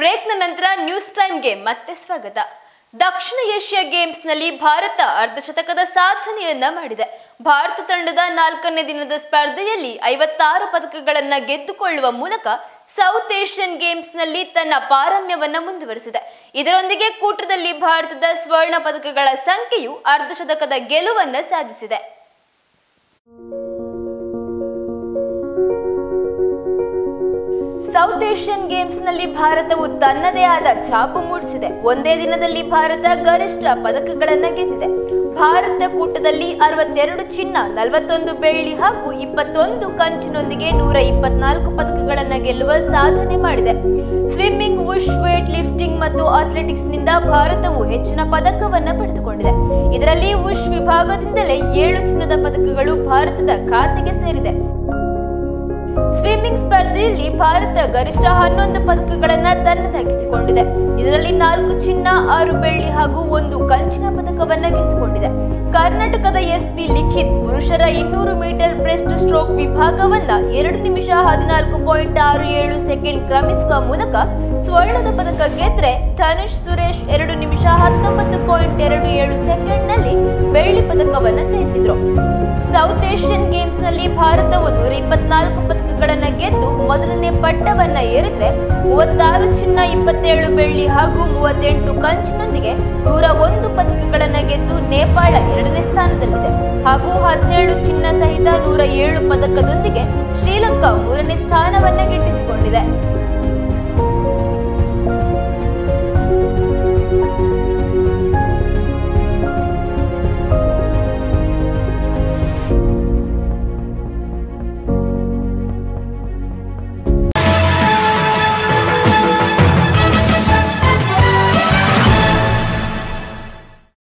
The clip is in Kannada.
ಬ್ರೇಕ್ನ ನಂತರ ನ್ಯೂಸ್ ಟೈಮ್ಗೆ ಮತ್ತೆ ಸ್ವಾಗತ ದಕ್ಷಿಣ ಏಷ್ಯಾ ಗೇಮ್ಸ್ನಲ್ಲಿ ಭಾರತ ಅರ್ಧಶತಕದ ಸಾಧನೆಯನ್ನ ಮಾಡಿದೆ ಭಾರತ ತಂಡದ ನಾಲ್ಕನೇ ದಿನದ ಸ್ಪರ್ಧೆಯಲ್ಲಿ ಐವತ್ತಾರು ಪದಕಗಳನ್ನ ಗೆದ್ದುಕೊಳ್ಳುವ ಮೂಲಕ ಸೌತ್ ಏಷ್ಯನ್ ಗೇಮ್ಸ್ನಲ್ಲಿ ತನ್ನ ಪಾರಮ್ಯವನ್ನ ಮುಂದುವರಿಸಿದೆ ಇದರೊಂದಿಗೆ ಕೂಟದಲ್ಲಿ ಭಾರತದ ಸ್ವರ್ಣ ಪದಕಗಳ ಸಂಖ್ಯೆಯು ಅರ್ಧಶತಕದ ಗೆಲುವನ್ನ ಸಾಧಿಸಿದೆ ಸೌತ್ ಏಷ್ಯನ್ ಗೇಮ್ಸ್ನಲ್ಲಿ ಭಾರತವು ತನ್ನದೇ ಆದ ಛಾಪು ಮೂಡಿಸಿದೆ ಒಂದೇ ದಿನದಲ್ಲಿ ಭಾರತ ಗರಿಷ್ಠ ಪದಕಗಳನ್ನ ಗೆದ್ದಿದೆ ಭಾರತ ಕೂಟದಲ್ಲಿ ಅರವತ್ತೆರಡು ಚಿನ್ನ ನಲವತ್ತೊಂದು ಬೆಳ್ಳಿ ಹಾಗೂ ಇಪ್ಪತ್ತೊಂದು ಕಂಚಿನೊಂದಿಗೆ ನೂರ ಇಪ್ಪತ್ನಾಲ್ಕು ಪದಕಗಳನ್ನ ಗೆಲ್ಲುವ ಸಾಧನೆ ಮಾಡಿದೆ ಸ್ವಿಮ್ಮಿಂಗ್ ವುಶ್ ವೇಟ್ ಲಿಫ್ಟಿಂಗ್ ಮತ್ತು ಅಥ್ಲೆಟಿಕ್ಸ್ ನಿಂದ ಭಾರತವು ಹೆಚ್ಚಿನ ಪದಕವನ್ನ ಪಡೆದುಕೊಂಡಿದೆ ಇದರಲ್ಲಿ ವುಶ್ ವಿಭಾಗದಿಂದಲೇ ಏಳು ಚಿನ್ನದ ಪದಕಗಳು ಭಾರತದ ಖಾತೆಗೆ ಸೇರಿದೆ ಸ್ವಿಮ್ಮಿಂಗ್ ಸ್ಪರ್ಧೆಯಲ್ಲಿ ಭಾರತ ಗರಿಷ್ಠ ಹನ್ನೊಂದು ಪದಕಗಳನ್ನ ತನ್ನದಾಗಿಸಿಕೊಂಡಿದೆ ಇದರಲ್ಲಿ ನಾಲ್ಕು ಚಿನ್ನ ಆರು ಬೆಳ್ಳಿ ಹಾಗೂ ಒಂದು ಕಂಚಿನ ಪದಕವನ್ನ ಗೆದ್ದುಕೊಂಡಿದೆ ಕರ್ನಾಟಕದ ಎಸ್ಪಿ ಲಿಖಿತ್ ಪುರುಷರ ಇನ್ನೂರು ಮೀಟರ್ ಬ್ರೆಸ್ಟ್ ಸ್ಟ್ರೋಕ್ ವಿಭಾಗವನ್ನ ಎರಡು ನಿಮಿಷ ಹದಿನಾಲ್ಕು ಪಾಯಿಂಟ್ ಆರು ಏಳು ಸೆಕೆಂಡ್ ಕ್ರಮಿಸುವ ಮೂಲಕ ಸ್ವರ್ಣದ ಪದಕ ಗೆದ್ರೆ ಧನುಷ್ ಸುರೇಶ್ ಎರಡು ನಿಮಿಷ ಹತ್ತೊಂಬತ್ತು ಪಾಯಿಂಟ್ ಎರಡು ಏಳು ಸೆಕೆಂಡ್ನಲ್ಲಿ ಬೆಳ್ಳಿ ಪದಕವನ್ನ ಜಯಿಸಿದ್ರು ಸೌತ್ ಏಷ್ಯನ್ ಗೇಮ್ಸ್ ನಲ್ಲಿ ಭಾರತವು ನೂರ ಇಪ್ಪತ್ನಾಲ್ಕು ಪದಕಗಳನ್ನ ಗೆದ್ದು ಮೊದಲನೇ ಪಟ್ಟವನ್ನ ಏರಿದ್ರೆ ಮೂವತ್ತಾರು ಚಿನ್ನ ಇಪ್ಪತ್ತೇಳು ಬೆಳ್ಳಿ ಹಾಗೂ ಮೂವತ್ತೆಂಟು ಕಂಚಿನೊಂದಿಗೆ ನೂರ ಒಂದು ಪದಕಗಳನ್ನ ಗೆದ್ದು ನೇಪಾಳ ಎರಡನೇ ಸ್ಥಾನದಲ್ಲಿದೆ ಹಾಗೂ ಹದಿನೇಳು ಚಿನ್ನ ಸಹಿತ ನೂರ ಏಳು ಪದಕದೊಂದಿಗೆ ಶ್ರೀಲಂಕಾ ಮೂರನೇ ಸ್ಥಾನವನ್ನ ಗಿಟ್ಟಿಸಿಕೊಂಡಿದೆ